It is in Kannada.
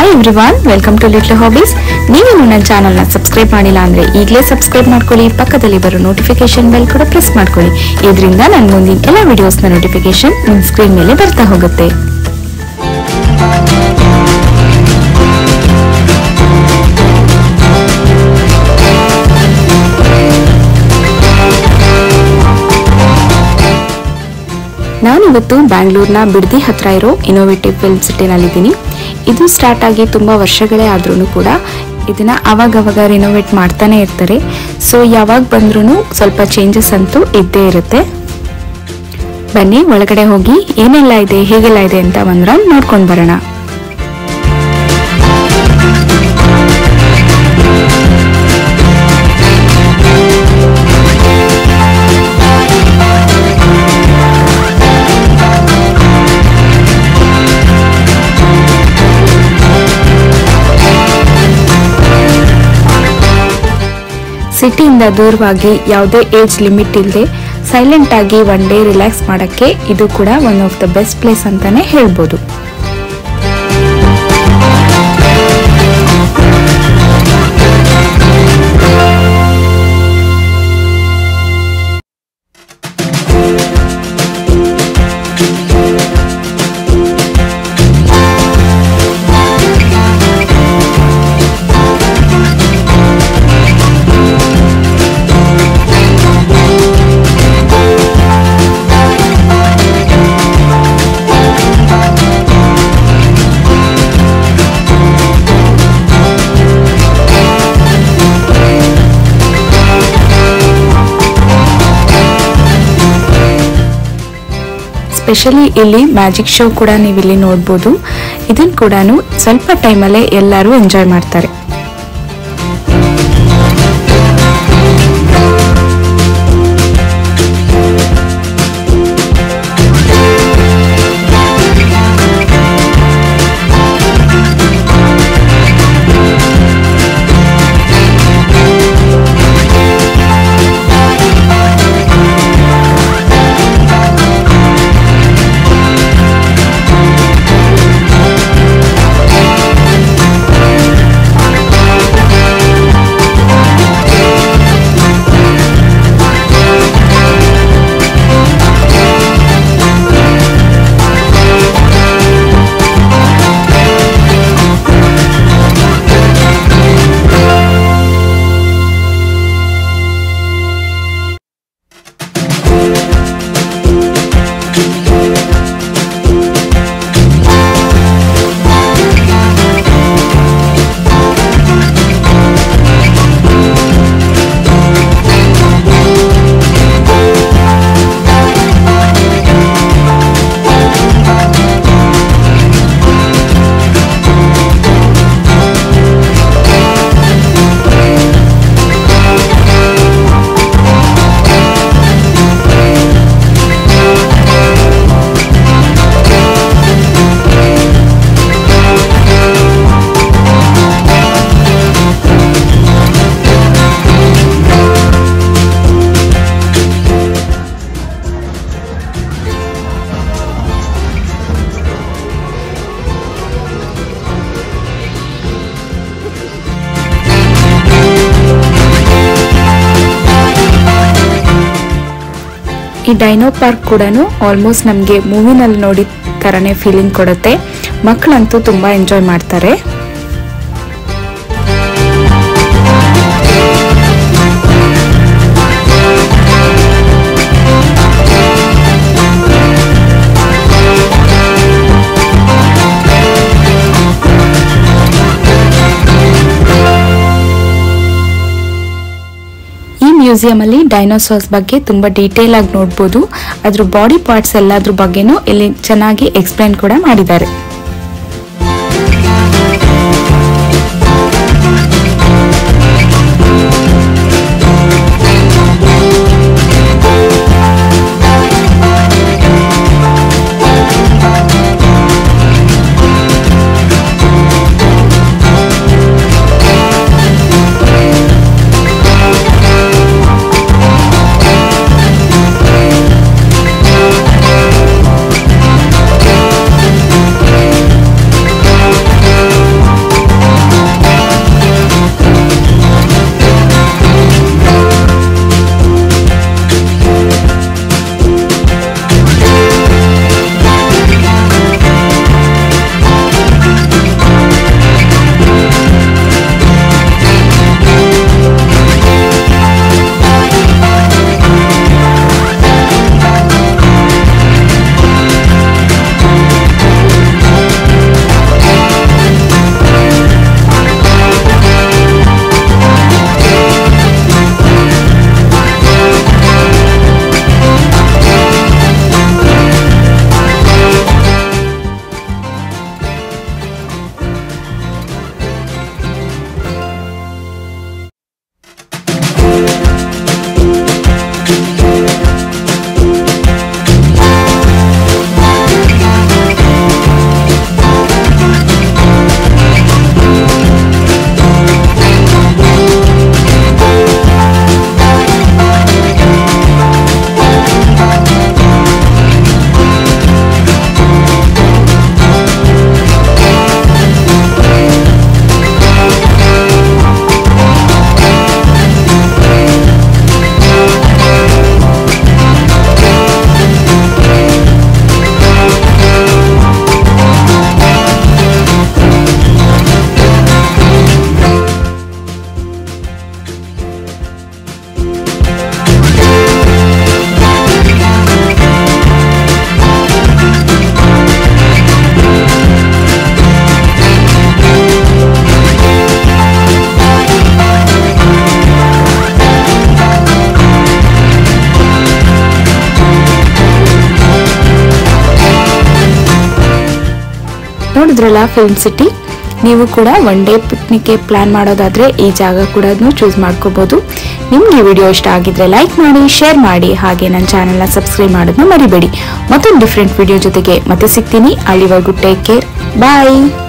hi everyone welcome to little hobbies ನೀವು ನನ್ನ ಚಾನಲ್ನ ಸಬ್ಸ್ಕ್ರೈಬ್ ಮಾಡಿಲ್ಲ ಅಂದ್ರೆ ಈಗಲೇ ಸಬ್ಸ್ಕ್ರೈಬ್ ಮಾಡ್ಕೊಳ್ಳಿ ಪಕ್ಕದಲ್ಲಿ ಬರೋ ನೋಟಿಫಿಕೇಶನ್ ಬೆಲ್ ಕೂಡ ಪ್ರೆಸ್ ಮಾಡ್ಕೊಳ್ಳಿ ಇದರಿಂದ ನನ್ನ ಮುಂದಿನ ಎಲ್ಲ ವಿಡಿಯೋಸ್ನ ನೋಟಿಫಿಕೇಶನ್ ನಿಮ್ಮ ಸ್ಕ್ರೀನ್ ಮೇಲೆ ಬರ್ತಾ ಹೋಗುತ್ತೆ ನಾನಿವತ್ತು ಬ್ಯಾಂಗ್ಳೂರ್ನ ಬಿಡದಿ ಹತ್ರ ಇರೋ ಇನೋವೇಟಿವ್ ಫಿಲ್ಮ್ ಸಿಟಿನಲ್ಲಿದ್ದೀನಿ ಇದು ಸ್ಟಾರ್ಟ್ ಆಗಿ ತುಂಬ ವರ್ಷಗಳೇ ಆದ್ರೂ ಕೂಡ ಇದನ್ನ ಅವಾಗವಾಗ ರಿನೋವೇಟ್ ಮಾಡ್ತಾನೆ ಇರ್ತಾರೆ ಸೊ ಯಾವಾಗ ಬಂದ್ರೂ ಸ್ವಲ್ಪ ಚೇಂಜಸ್ ಅಂತೂ ಇದ್ದೇ ಇರುತ್ತೆ ಬನ್ನಿ ಒಳಗಡೆ ಹೋಗಿ ಏನೆಲ್ಲ ಇದೆ ಹೇಗೆಲ್ಲ ಇದೆ ಅಂತ ಒಂದ್ ರೌಂಡ್ ನೋಡ್ಕೊಂಡು ಬರೋಣ ಸಿಟಿಯಿಂದ ದೂರವಾಗಿ ಯಾವುದೇ ಏಜ್ ಲಿಮಿಟ್ ಇಲ್ಲದೆ ಸೈಲೆಂಟ್ ಆಗಿ ಒನ್ ಡೇ ರಿಲ್ಯಾಕ್ಸ್ ಮಾಡೋಕ್ಕೆ ಇದು ಕೂಡ one of the best place ಅಂತಾನೆ ಹೇಳ್ಬೋದು ಸ್ಪೆಷಲಿ ಇಲ್ಲಿ ಮ್ಯಾಜಿಕ್ ಶೋ ಕೂಡ ನೀವು ಇಲ್ಲಿ ನೋಡ್ಬೋದು ಇದನ್ನು ಕೂಡ ಸ್ವಲ್ಪ ಟೈಮಲ್ಲೇ ಎಲ್ಲರೂ ಎಂಜಾಯ್ ಮಾಡ್ತಾರೆ ಈ ಡೈನೋ ಪಾರ್ಕ್ ಕೂಡ ಆಲ್ಮೋಸ್ಟ್ ನಮಗೆ ಮೂವಿನಲ್ಲಿ ನೋಡಿದ ಥರನೇ ಫೀಲಿಂಗ್ ಕೊಡುತ್ತೆ ಮಕ್ಕಳಂತೂ ತುಂಬ ಎಂಜಾಯ್ ಮಾಡ್ತಾರೆ ಈ ಮ್ಯೂಸಿಯಂ ಅಲ್ಲಿ ಡೈನೋಸಾರ್ಸ್ ಬಗ್ಗೆ ತುಂಬಾ ಡೀಟೇಲ್ ಆಗಿ ನೋಡ್ಬೋದು ಅದ್ರ ಬಾಡಿ ಪಾರ್ಟ್ಸ್ ಎಲ್ಲದ್ರ ಬಗ್ಗೆನೂ ಇಲ್ಲಿ ಚೆನ್ನಾಗಿ ಎಕ್ಸ್ಪ್ಲೈನ್ ಕೂಡ ಮಾಡಿದ್ದಾರೆ ನೋಡಿದ್ರಲ್ಲ ಫಿಲ್ಮ್ ಸಿಟಿ ನೀವು ಕೂಡ ಒನ್ ಡೇ ಪಿಕ್ನಿಕ್ಗೆ ಪ್ಲಾನ್ ಮಾಡೋದಾದ್ರೆ ಈ ಜಾಗ ಕೂಡ ಚೂಸ್ ಮಾಡ್ಕೋಬಹುದು ನಿಮ್ಗೆ ಈ ವಿಡಿಯೋ ಇಷ್ಟ ಆಗಿದ್ರೆ ಲೈಕ್ ಮಾಡಿ ಶೇರ್ ಮಾಡಿ ಹಾಗೆ ನನ್ನ ಚಾನೆಲ್ನ ಸಬ್ಸ್ಕ್ರೈಬ್ ಮಾಡೋದನ್ನ ಮರಿಬೇಡಿ ಮತ್ತೊಂದು ಡಿಫ್ರೆಂಟ್ ವಿಡಿಯೋ ಜೊತೆಗೆ ಮತ್ತೆ ಸಿಗ್ತೀನಿ ಅಲ್ಲಿವರೆಗೂ ಟೇಕ್ ಕೇರ್ ಬಾಯ್